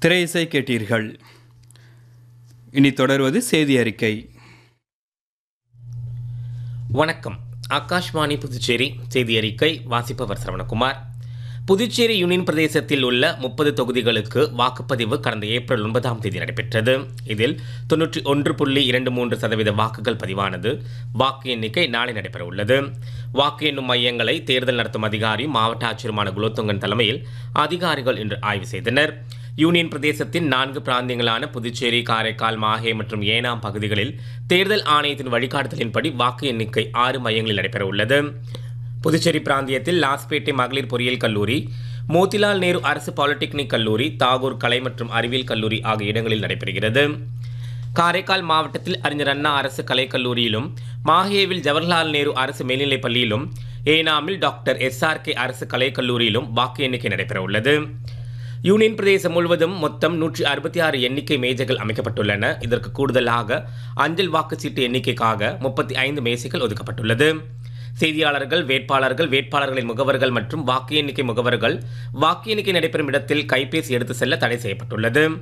திரை இசை கேட்டீர்கள் இனி தொடர்வது செய்தி அறிக்கை வணக்கம் ஆகாஷ்வாணி புதுச்சேரி செய்தி அறிக்கை வாசிப்பவர் சரவணகுமார் புதுச்சேரி யூனியன் பிரதேசத்தில் உள்ள முப்பது தொகுதிகளுக்கு வாக்குப்பதிவு கடந்த ஏப்ரல் ஒன்பதாம் தேதி நடைபெற்றது இதில் தொன்னூற்றி ஒன்று புள்ளி இரண்டு மூன்று சதவீத வாக்குகள் பதிவானது வாக்கு எண்ணிக்கை நாளை நடைபெற உள்ளது வாக்கு எண்ணும் மையங்களை தேர்தல் நடத்தும் அதிகாரி மாவட்ட ஆட்சியருமான குலோத்துங்கன் தலைமையில் அதிகாரிகள் இன்று ஆய்வு செய்தனர் யூனியன் பிரதேசத்தின் நான்கு பிராந்தியங்களான புதுச்சேரி காரைக்கால் மாஹே மற்றும் ஏனாம் பகுதிகளில் தேர்தல் ஆணையத்தின் வழிகாட்டுதலின்படி வாக்கு எண்ணிக்கை ஆறு மையங்களில் நடைபெற உள்ளது புதுச்சேரி பிராந்தியத்தில் லாஸ்பேட்டை மகளிர் பொறியியல் கல்லூரி மோதிலால் நேரு அரசு பாலிடெக்னிக் கல்லூரி தாகூர் கலை மற்றும் அறிவியல் கல்லூரி ஆகிய இடங்களில் நடைபெறுகிறது காரைக்கால் மாவட்டத்தில் அறிஞர் அண்ணா அரசு கலைக் கல்லூரியிலும் மாஹேவில் ஜவஹர்லால் நேரு அரசு மேல்நிலைப் பள்ளியிலும் ஏனாமில் டாக்டர் எஸ்ஆர்கே அரசு கலைக் கல்லூரியிலும் வாக்கு எண்ணிக்கை நடைபெற உள்ளது யூனியன் பிரதேசம் முழுவதும் மொத்தம் நூற்றி அறுபத்தி ஆறு எண்ணிக்கை மேஜைகள் அமைக்கப்பட்டுள்ளன இதற்கு கூடுதலாக அஞ்சல் வாக்குச்சீட்டு எண்ணிக்கைக்காக முப்பத்தி ஐந்து மேசைகள் ஒதுக்கப்பட்டுள்ளது செய்தியாளர்கள் வேட்பாளர்கள் வேட்பாளர்களின் முகவர்கள் மற்றும் வாக்கு எண்ணிக்கை முகவர்கள் வாக்கு எண்ணிக்கை நடைபெறும் இடத்தில் கைபேசி எடுத்து செல்ல தடை செய்யப்பட்டுள்ளது